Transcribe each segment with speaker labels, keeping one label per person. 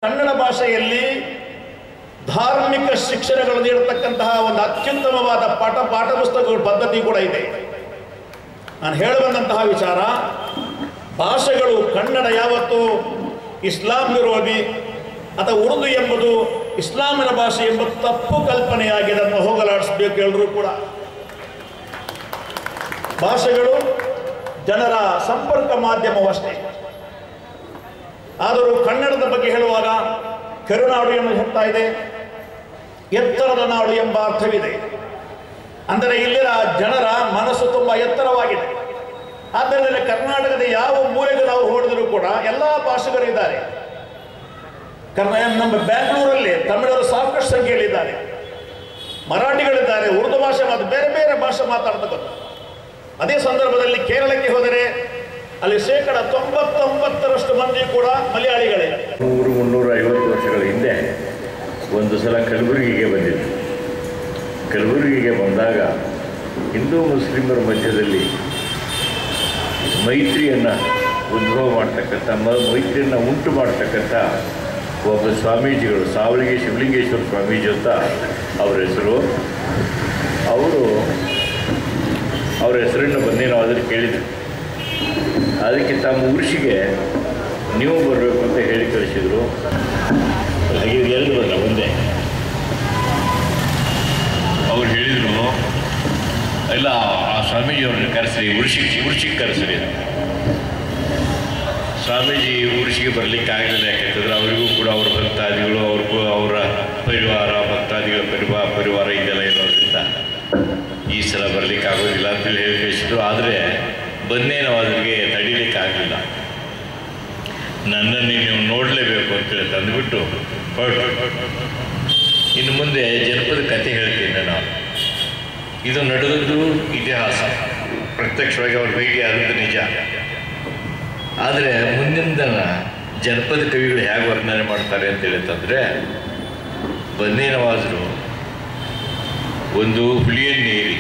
Speaker 1: ಕನ್ನಡ ಭಾಷೆಯಲ್ಲಿ ಧಾರ್ಮಿಕ ಶಿಕ್ಷಣಗಳು ನೀಡತಕ್ಕಂತಹ ಒಂದು ಅತ್ಯುತ್ತಮವಾದ ಪಾಠ ಪಾಠ ಪುಸ್ತಕಗಳ ಪದ್ಧತಿ ಕೂಡ ಇದೆ ನಾನು ಹೇಳುವಂತಹ ವಿಚಾರ ಭಾಷೆಗಳು ಕನ್ನಡ ಯಾವತ್ತು ಇಸ್ಲಾಂ ವಿರೋಧಿ ಅಥವಾ ಉರ್ದು ಎಂಬುದು ಇಸ್ಲಾಮಿನ ಭಾಷೆ ಎಂಬ ತಪ್ಪು ಕಲ್ಪನೆಯಾಗಿ ಅದನ್ನು ಹೋಗಲಾಡಿಸಬೇಕು ಎಲ್ಲರೂ ಕೂಡ ಭಾಷೆಗಳು ಜನರ ಸಂಪರ್ಕ ಮಾಧ್ಯಮವಷ್ಟೇ ಆದರೂ ಕನ್ನಡದ ಬಗ್ಗೆ ಹೇಳುವಾಗ ಕರುನಾಡು ಎಂದು ಹೇಳ್ತಾ ಇದೆ ಎತ್ತರದ ನಾಡು ಎಂಬ ಅರ್ಥವಿದೆ ಅಂದರೆ ಇಲ್ಲಿನ ಜನರ ಮನಸ್ಸು ತುಂಬಾ ಎತ್ತರವಾಗಿದೆ ಆದ್ದರಿಂದ ಕರ್ನಾಟಕದ ಯಾವ ಮೂಲೆಗೆ ನಾವು ಹೋಡಿದರೂ ಕೂಡ ಎಲ್ಲ ಭಾಷೆಗಳಿದ್ದಾರೆ ಕರ್ನಾ ನಮ್ಮ ಬ್ಯಾಂಗ್ಳೂರಲ್ಲಿ ತಮಿಳರು ಸಾಕಷ್ಟು ಸಂಖ್ಯೆಯಲ್ಲಿದ್ದಾರೆ ಮರಾಠಿಗಳಿದ್ದಾರೆ ಉರ್ದು ಭಾಷೆ ಮಾತು ಬೇರೆ ಬೇರೆ ಭಾಷೆ ಮಾತಾಡ್ತಕ್ಕಂಥ ಅದೇ ಸಂದರ್ಭದಲ್ಲಿ ಕೇರಳಕ್ಕೆ ಹೋದರೆ ಅಲ್ಲಿ ಶೇಕಡ ತೊಂಬತ್ತೊಂಬತ್ತರಷ್ಟು ಮಂದಿ ಕೂಡ ಮಲಯಾಳಿಗಳೇ
Speaker 2: ನೂರು ಮುನ್ನೂರ ಐವತ್ತು ವರ್ಷಗಳ ಹಿಂದೆ ಒಂದು ಸಲ ಕಲಬುರಗಿಗೆ ಬಂದಿದ್ದೆ ಕಲಬುರಗಿಗೆ ಬಂದಾಗ ಹಿಂದೂ ಮುಸ್ಲಿಮರ ಮಧ್ಯದಲ್ಲಿ ಮೈತ್ರಿಯನ್ನು ಉದ್ಭವ ಮಾಡ್ತಕ್ಕಂಥ ಮ ಮೈತ್ರಿಯನ್ನು ಉಂಟು ಮಾಡ್ತಕ್ಕಂಥ ಒಬ್ಬ ಸ್ವಾಮೀಜಿಗಳು ಸಾವಳಿಗೆ ಶಿವಲಿಂಗೇಶ್ವರ ಸ್ವಾಮೀಜಿ ಅಂತ ಅವರ ಹೆಸರು ಅವರು ಅವರ ಹೆಸರನ್ನು ಬಂದು ನಾವು ಅದನ್ನು ಕೇಳಿದ್ವಿ ಅದಕ್ಕೆ ತಮ್ಮ ಊರ್ಷಿಗೆ ನೀವು ಬರಬೇಕು ಅಂತ ಹೇಳಿ ಕಳಿಸಿದರು ಹಾಗೆ ಎರಡು ಬರಲ್ಲ ಒಂದೇ ಅವ್ರು ಹೇಳಿದರು ಇಲ್ಲ ಆ ಸ್ವಾಮೀಜಿಯವ್ರನ್ನ ಕರೆಸ್ರಿ ಉರ್ಷಿಗೆ ಉರ್ಷಿಗೆ ಕರೆಸ್ರಿ ಅಂತ ಸ್ವಾಮೀಜಿ ಊರ್ಷಿಗೆ ಬರಲಿಕ್ಕೆ ಆಗಲಿಲ್ಲ ಯಾಕೆಂತಂದ್ರೆ ಅವರಿಗೂ ಕೂಡ ಅವ್ರ ಭಕ್ತಾದಿಗಳು ಅವ್ರಿಗೂ ಅವರ ಪರಿವಾರ ಭಕ್ತಾದಿಗಳ ಪರಿವಾರ ಪರಿವಾರ ಇದೆಲ್ಲ ಇರೋದ್ರಿಂದ ಈ ಸಲ ಬರಲಿಕ್ಕೆ ಆಗೋದಿಲ್ಲ ಅಂತೇಳಿ ಹೇಳಿ ಕಳಿಸಿದ್ರು ಆದರೆ ಬಂದೇ ನಾವು ಅದರಿಗೆ ತಡೀಲಿಕ್ಕೆ ಆಗಲಿಲ್ಲ ನನ್ನನ್ನು ನೀವು ನೋಡಲೇಬೇಕು ಅಂತೇಳಿ ತಂದುಬಿಟ್ಟು ಹೊರಟು ಇನ್ನು ಮುಂದೆ ಜನಪದ ಕಥೆ ಹೇಳ್ತೀನಿ ನಾನು ಇದು ನಡೆದದ್ದು ಇತಿಹಾಸ ಪ್ರತ್ಯಕ್ಷವಾಗಿ ಅವ್ರ ಭೇಟಿ ಆದದ್ದು ನಿಜ ಆದರೆ ಮುಂದಿನ ದಿನ ಜನಪದ ಕವಿಗಳು ಹೇಗೆ ವರ್ಣನೆ ಮಾಡ್ತಾರೆ ಅಂತ ಹೇಳಿತಂದರೆ ಬಂದೇನವಾದರು ಒಂದು ಹುಲಿಯನ್ನೇರಿ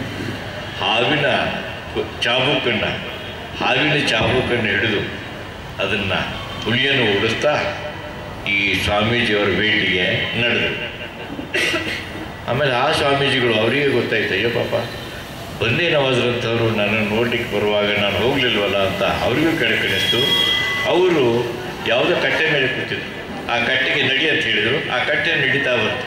Speaker 2: ಹಾವಿನ ಚಾಬುಕನ್ನು ಹಾವಿನ ಚಾಬುಕನ್ನು ಹಿಡಿದು ಅದನ್ನು ಹುಲಿಯನ್ನು ಓಡಿಸ್ತಾ ಈ ಸ್ವಾಮೀಜಿಯವರ ಭೇಟಿಗೆ ನಡೆದರು ಆಮೇಲೆ ಆ ಸ್ವಾಮೀಜಿಗಳು ಅವರಿಗೆ ಗೊತ್ತಾಯ್ತು ಅಯ್ಯೋ ಪಾಪ ಬಂದೇ ನವಾಜ್ರಂಥವ್ರು ನನ್ನನ್ನು ನೋಡ್ಲಿಕ್ಕೆ ಬರುವಾಗ ನಾನು ಹೋಗಲಿಲ್ವಲ್ಲ ಅಂತ ಅವರಿಗೂ ಕಡೆಕಣಿಸ್ತು ಅವರು ಯಾವುದೋ ಕಟ್ಟೆ ಮೇಲೆ ಕೂತಿದ್ರು ಆ ಕಟ್ಟೆಗೆ ನಡಿ ಅಂತ ಹೇಳಿದರು ಆ ಕಟ್ಟೆ ನಡೀತಾ ಬಂತು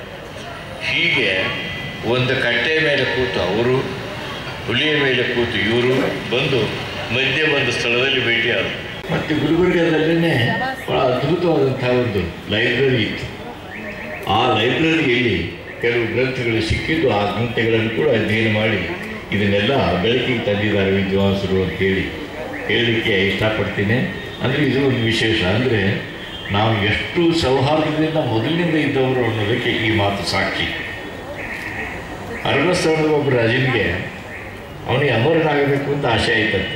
Speaker 2: ಹೀಗೆ ಒಂದು ಕಟ್ಟೆ ಮೇಲೆ ಕೂತು ಅವರು ಹುಲಿಯ ಮೇಲೆ ಕೂತು ಇವರು ಬಂದು ಮಧ್ಯೆ ಒಂದು ಸ್ಥಳದಲ್ಲಿ ಭೇಟಿಯಾದರು ಮತ್ತು ಗುಲ್ಬರ್ಗದಲ್ಲೇ ಭಾಳ ಅದ್ಭುತವಾದಂಥ ಒಂದು ಲೈಬ್ರರಿ ಇತ್ತು ಆ ಲೈಬ್ರರಿಯಲ್ಲಿ ಕೆಲವು ಗ್ರಂಥಗಳು ಸಿಕ್ಕಿದ್ದು ಆ ಗ್ರಂಥಗಳನ್ನು ಕೂಡ ಅಧ್ಯಯನ ಮಾಡಿ ಇದನ್ನೆಲ್ಲ ಬೆಳಕಿಗೆ ತಂದಿದ್ದಾರೆ ವಿದ್ವಾಂಸರು ಅಂತೇಳಿ ಹೇಳಲಿಕ್ಕೆ ಇಷ್ಟಪಡ್ತೀನಿ ಅಂದರೆ ಇದು ಒಂದು ವಿಶೇಷ ಅಂದರೆ ನಾವು ಎಷ್ಟು ಸೌಹಾರ್ದದಿಂದ ಮೊದಲಿನಿಂದ ಇದ್ದವರು ಅನ್ನೋದಕ್ಕೆ ಈ ಮಾತು ಸಾಕ್ಷಿ ಅರಣ್ಯಸ್ಥಳದ ಒಬ್ಬ ರಾಜನಿಗೆ ಅವನಿಗೆ ಅಮರನಾಗಬೇಕು ಅಂತ ಆಸೆ ಆಯ್ತಂತೆ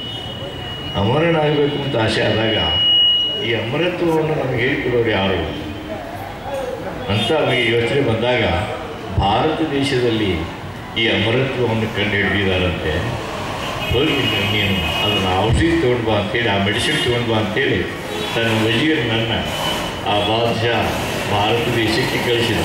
Speaker 2: ಅಮರನಾಗಬೇಕು ಅಂತ ಆಸೆ ಆದಾಗ ಈ ಅಮರತ್ವವನ್ನು ನಮಗೆ ಹೇಳಿಕೊಡೋರು ಯಾರು ಅಂತ ಅವನಿಗೆ ಯೋಚನೆ ಬಂದಾಗ ಭಾರತ ದೇಶದಲ್ಲಿ ಈ ಅಮರತ್ವವನ್ನು ಕಂಡು ಹಿಡಿದಿದ್ದಾರಂತೆ ಹೋಗಿ ನೀನು ಅದನ್ನು ಔಷಧಿ ತೊಗೊಂಡು ಬಾ ಅಂತೇಳಿ ಆ ಮೆಡಿಸಿನ್ ತೊಗೊಂಡು ಬಾ ಅಂತೇಳಿ ತನ್ನ ವಜೀರನನ್ನು ಆ ಬಾದಶಾ ಭಾರತ ದೇಶಕ್ಕೆ ಕಳಿಸಿದ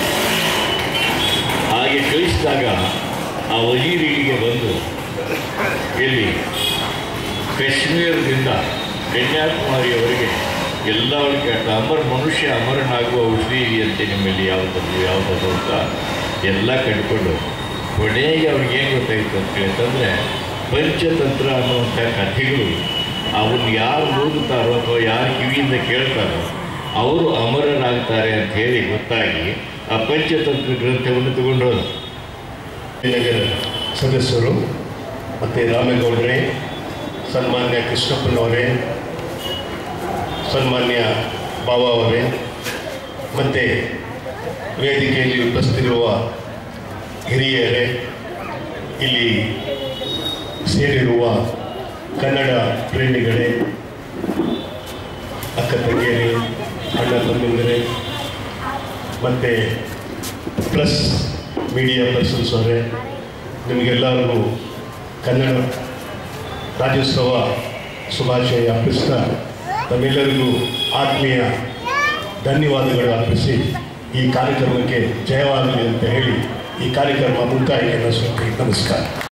Speaker 2: ಹಾಗೆ ಕಳಿಸಿದಾಗ ಆ ವಜೀರ್ ಇಲ್ಲಿಗೆ ಬಂದು ಇಲ್ಲಿ ಕಾಶ್ಮೀರದಿಂದ ಕನ್ಯಾಕುಮಾರಿಯವರೆಗೆ ಎಲ್ಲವರಿಗೆ ಅಮರ ಮನುಷ್ಯ ಅಮರನಾಗುವ ಔಷಧಿ ಇದೆಯಂತೆ ನಿಮ್ಮಲ್ಲಿ ಯಾವುದಾದ್ರು ಯಾವುದಾದ್ರು ಅಂತ ಎಲ್ಲ ಕಂಡುಕೊಂಡು ಕೊನೆಗೆ ಅವ್ರಿಗೇನು ಗೊತ್ತಾಯಿತು ಅಂತ ಹೇಳ್ತಂದರೆ ಪಂಚತಂತ್ರ ಅನ್ನುವಂಥ ಕಥೆಗಳು ಅವನ್ನ ಯಾರು ಓದುತ್ತಾರೋ ಅಥವಾ ಯಾರು ಕಿವಿಯಿಂದ ಕೇಳ್ತಾರೋ ಅವರು ಅಮರನಾಗ್ತಾರೆ ಅಂತ ಹೇಳಿ ಗೊತ್ತಾಗಿ ಆ ಪಂಚತಂತ್ರ ಗ್ರಂಥವನ್ನು ತಗೊಂಡೋದು
Speaker 3: ನಗರ ಸದಸ್ಯರು ಮತ್ತು ರಾಮೇಗೌಡರೇ ಸನ್ಮಾನ್ಯ ಕೃಷ್ಣಪ್ಪನವರೇ ಸನ್ಮಾನ್ಯ ಬಾವ ಅವರೇ ಮತ್ತು ವೇದಿಕೆಯಲ್ಲಿ ಉಪಸ್ಥಿತಿರುವ ಹಿರಿಯರೇ ಇಲ್ಲಿ ಸೇರಿರುವ ಕನ್ನಡ ಪ್ರೇಮಿಗಳೇ ಅಕ್ಕ ತಂಗಿಯರೇ ಅಣ್ಣ ತಮ್ಮಂದಿರೇ ಮತ್ತು ಪ್ಲಸ್ ಮೀಡಿಯಾ ಪರ್ಸನ್ಸ್ ಅವರೇ ನಿಮಗೆಲ್ಲರಿಗೂ ಕನ್ನಡ ರಾಜ್ಯೋತ್ಸವ ಶುಭಾಶಯ ಅರ್ಪಿಸ್ತಾ ತಮ್ಮೆಲ್ಲರಿಗೂ ಆತ್ಮೀಯ ಧನ್ಯವಾದಗಳು ಅರ್ಪಿಸಿ ಈ ಕಾರ್ಯಕ್ರಮಕ್ಕೆ ಜಯವಾಗಲಿ ಅಂತ ಹೇಳಿ ಈ ಕಾರ್ಯಕ್ರಮ ಮುಕ್ತಾಯ ನಮಸ್ಕಾರ